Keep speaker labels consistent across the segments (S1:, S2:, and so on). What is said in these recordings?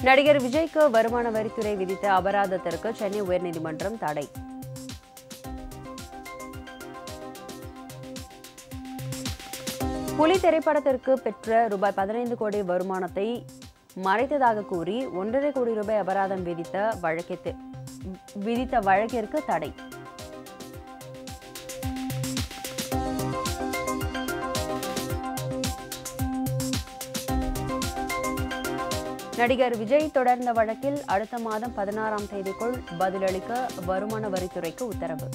S1: நடிகர் விஜய்க்கு வருமான வரித்துறை விதித்த அபராதத்திற்கு சென்னை உயர்நீதிமன்றம் தடை புலி திரைப்படத்திற்கு பெற்ற ரூபாய் பதினைந்து கோடி வருமானத்தை மறைத்ததாக கூறி ஒன்றரை கோடி ரூபாய் அபராதம் விதித்த வழக்கிற்கு விதித்த வழக்கிற்கு தடை நடிகர் விஜய் தொடர்ந்த வழக்கில் அடுத்த மாதம் பதினாறாம் தேதிக்குள் பதிலளிக்க வருமான வரித்துறைக்கு உத்தரவு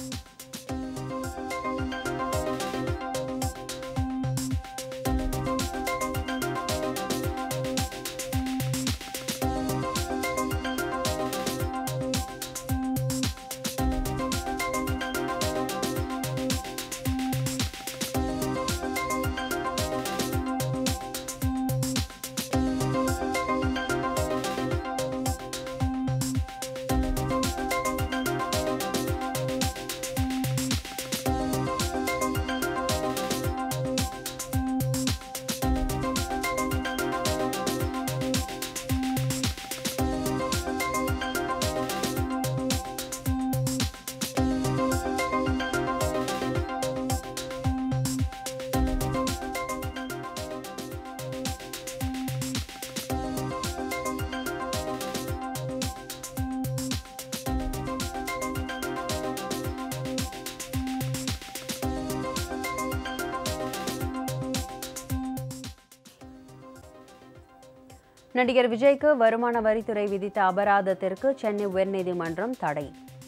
S1: நடிகர் விஜய்க்கு வருமான வரித்துறை விதித்த அபராதத்திற்கு சென்னை உயர்நீதிமன்றம் தடை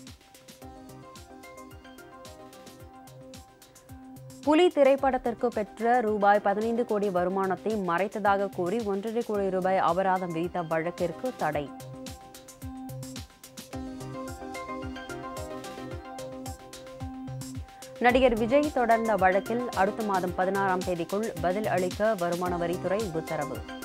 S1: புலி திரைப்படத்திற்கு பெற்ற ரூபாய் பதினைந்து கோடி வருமானத்தை மறைத்ததாக கூறி ஒன்றரை கோடி ரூபாய் அபராதம் விதித்த வழக்கிற்கு தடை நடிகர் விஜய் தொடர்ந்த வழக்கில் அடுத்த மாதம் பதினாறாம் தேதிக்குள் பதில் அளிக்க வருமான வரித்துறை உத்தரவு